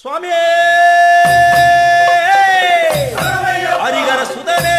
சுவாமியே ஹரிகர சுதனே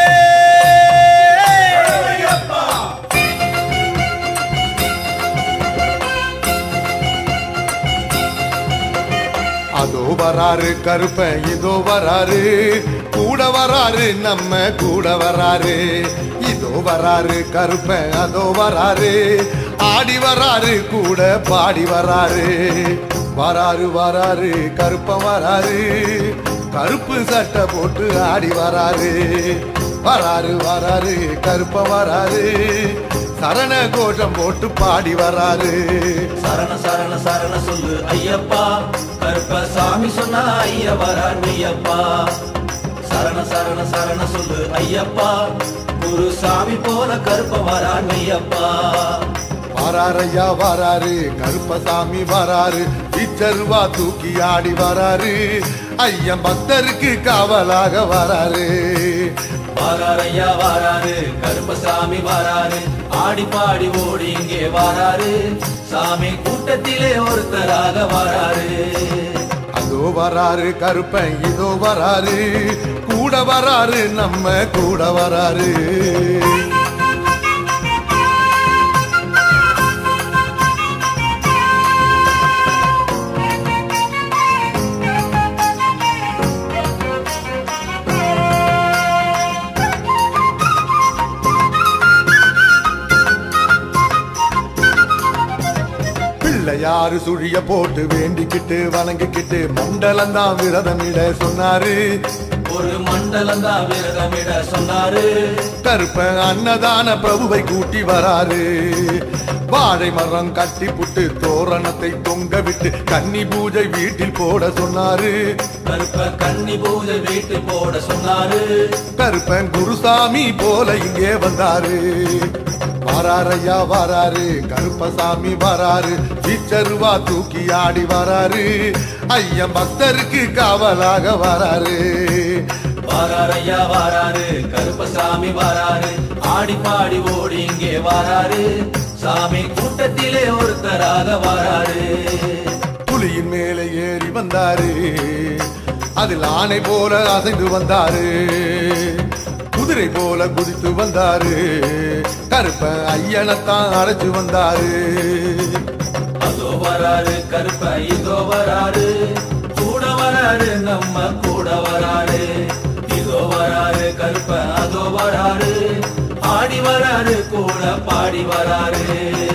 அதோ வராரு கருப்பன் இதோ வராரு கூட வராரு நம்ம கூட வராரு இதோ வராரு கருப்பன் அதோ வராரு ஆடி வராரு கூட பாடி வராரு வராரு வராரு கருப்பன் வராரு கருப்பு சட்டை போட்டு ஆடி வராரு வராரு வராரு கருப்பன் வராரு சரண கோஷம் போட்டு பாடி வராரு சரண சரண சரண சொல்லு ஐயப்பா கருப்பசாமி சொன்னா ஐய வரார் மெய்யப்பா சரண சரண சரண சொல்லு ஐயப்பா குருசாமி போல கருப்ப வரார் மெய்யப்பா வராரையா வராரு கருப்பசாமி வராரு பிச்சருவா தூக்கி ஆடி வராரு ஐயன் பக்தருக்கு காவலாக வராரு வாராரையா வாராரு கருப்பசாமி வாராரு ஆடி பாடி ஓடி இங்கே வாராரு சாமி கூட்டத்திலே ஒருத்தராக வாராரு அதோ வராரு கருப்பன் இதோ வராரு கூட வராரு நம்ம கூட வராரு பிள்ளையாரு சுழிய போட்டு வேண்டிக்கிட்டு வணங்கிக்கிட்டு மண்டலம் தான் விரதமிட சொன்னாரு ஒரு மண்டலம் தான் விரதமிட சொன்னாரு கருப்பன் அன்னதான பிரபுவை கூட்டி வராரு வாழை மரம் கட்டி புட்டு தோரணத்தை தொங்க விட்டு கன்னி பூஜை வீட்டில் போட சொன்னாரு கருப்ப கன்னி பூஜை வீட்டு போட சொன்னாரு கருப்பன் குருசாமி போல இங்கே வந்தாரு வராரையா வராரு கருப்பசாமி வராரு பிச்சருவா தூக்கி ஆடி வராரு ஐயன் பக்தருக்கு காவலாக வராரு வாராரையா வாராரு கருப்பசாமி வாராரு ஆடி பாடி ஓடி இங்கே வாராரு சாமி கூட்டத்திலே ஒருத்தராக வாராரு புலியின் மேலே ஏறி வந்தாரு அதில் ஆணை போல அசைந்து வந்தாரு குதிரை போல குதித்து வந்தாரு கருப்ப ஐயனைத்தான் அழைச்சு வந்தாரு அதோ வராரு கருப்ப இதோ வராரு கூட வராரு நம்ம கூட வராரு இதோ வராரு கருப்ப அதோ வராரு ஆடி வராரு கூட பாடி வராரு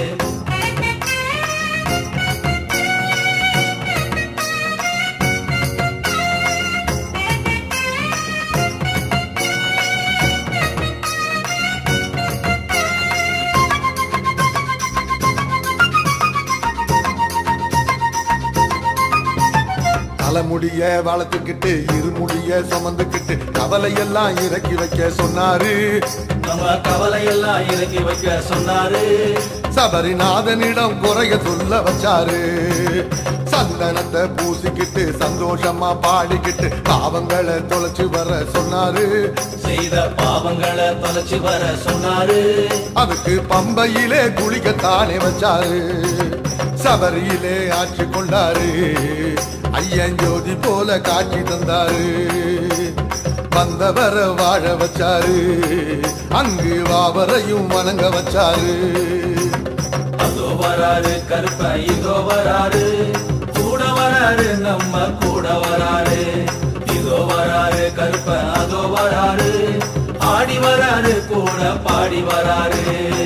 தலைமுடிய வளர்த்துக்கிட்டு இருமுடிய சுமந்துக்கிட்டு கவலையெல்லாம் இறக்கி வைக்க சொன்னாரு நம்ம கவலையெல்லாம் இறக்கி வைக்க சொன்னாரு சபரிநாதனிடம் குறைய சொல்ல வச்சாரு சந்தனத்தை பூசிக்கிட்டு சந்தோஷமா பாடிக்கிட்டு பாவங்களை தொலைச்சு வர சொன்னாரு செய்த பாவங்களை தொலைச்சு வர சொன்னாரு அதுக்கு பம்பையிலே குளிக்கத்தானே வச்சாரு சபரியிலே ஆட்சி கொண்டாரு ஐயன் ஜோதி போல காட்சி தந்தாரு வந்தவர வாழ வச்சாரு அங்கு வாவரையும் வணங்க வச்சாரு அதோ வராரு கருப்ப இதோ வராரு கூட வராரு நம்ம கூட வராரு இதோ வராரு கருப்ப அதோ வராரு ஆடி வராரு கூட பாடி வராரு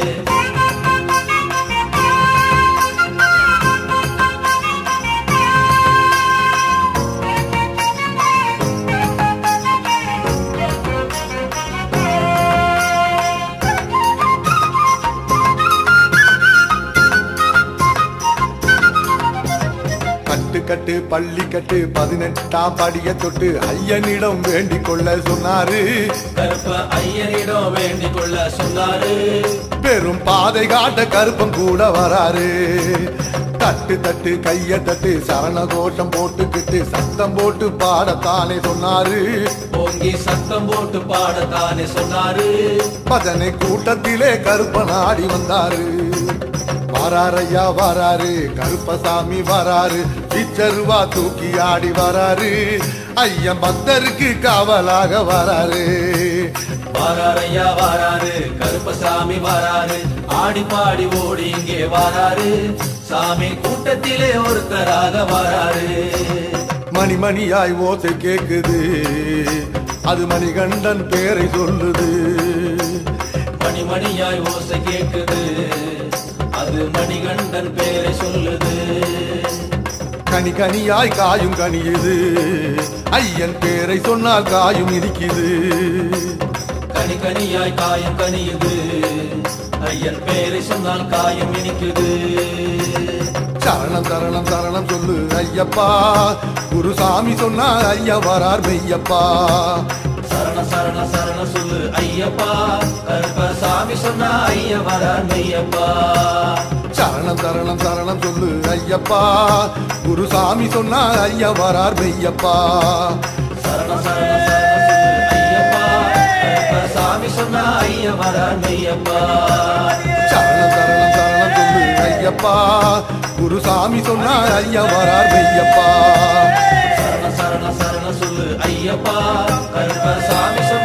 கட்டு கட்டு பள்ளி கட்டு பதினெட்டாம் படிய தொட்டு ஐயனிடம் வேண்டிக் கொள்ள சொன்னாரு கருப்ப ஐயனிடம் வேண்டிக் கொள்ள சொன்னாரு பெரும் பாதை காட்ட கருப்பம் கூட வராரு தட்டு தட்டு கைய தட்டு சரண கோஷம் போட்டுக்கிட்டு சத்தம் போட்டு பாடத்தானே சொன்னாரு ஓங்கி சத்தம் போட்டு பாடத்தானே சொன்னாரு பஜனை கூட்டத்திலே கருப்பன் ஆடி வந்தாரு வாராரையா வராரு கருப்பசாமி வராரு பிச்சருவா தூக்கி ஆடி வராரு ஐயன் பக்தருக்கு காவலாக வராரு வாராரையா வாராரு கருப்பசாமி வாராரு ஆடி பாடி ஓடி இங்கே வாராரு சாமி கூட்டத்திலே ஒருத்தராக வாராரு மணி மணியாய் ஓசை கேக்குது அது மணிகண்டன் பேரை சொல்லுது மணி மணியாய் ஓசை கேக்குது அது மணிகண்டன் பேரை சொல்லுது கனி கனியாய் காயும் கனியுது ஐயன் பேரை சொன்னால் காயும் இனிக்குது கனி கனியாய் காயம் கனியுது ஐயன் பேரை சொன்னால் காயம் இனிக்குது சரணம் சரணம் சரணம் சொல்லு ஐயப்பா குருசாமி சொன்னா ஐயா வரார் மெய்யப்பா சரண சரண சரண சொல்லு ஐயப்பா கருப்பசாமி சொன்னா ஐயா வரார் மெய்யப்பா சரணம் சரணம் சரணம் சொல்லு ஐயப்பா குருசாமி சொன்னா ஐயா வரார் மெய்யப்பா சரண சரண சரண சொல்லு ஐயப்பா கருப்பசாமி சொன்னா ஐயா வரார் மெய்யப்பா சரணம் சரணம் சரணம் சொல்லு ஐயப்பா குருசாமி சொன்னா ஐயா வரார் மெய்யப்பா சரண சரண சரண சொல்லு ஐயப்பா கருப்பசாமி சொன்னா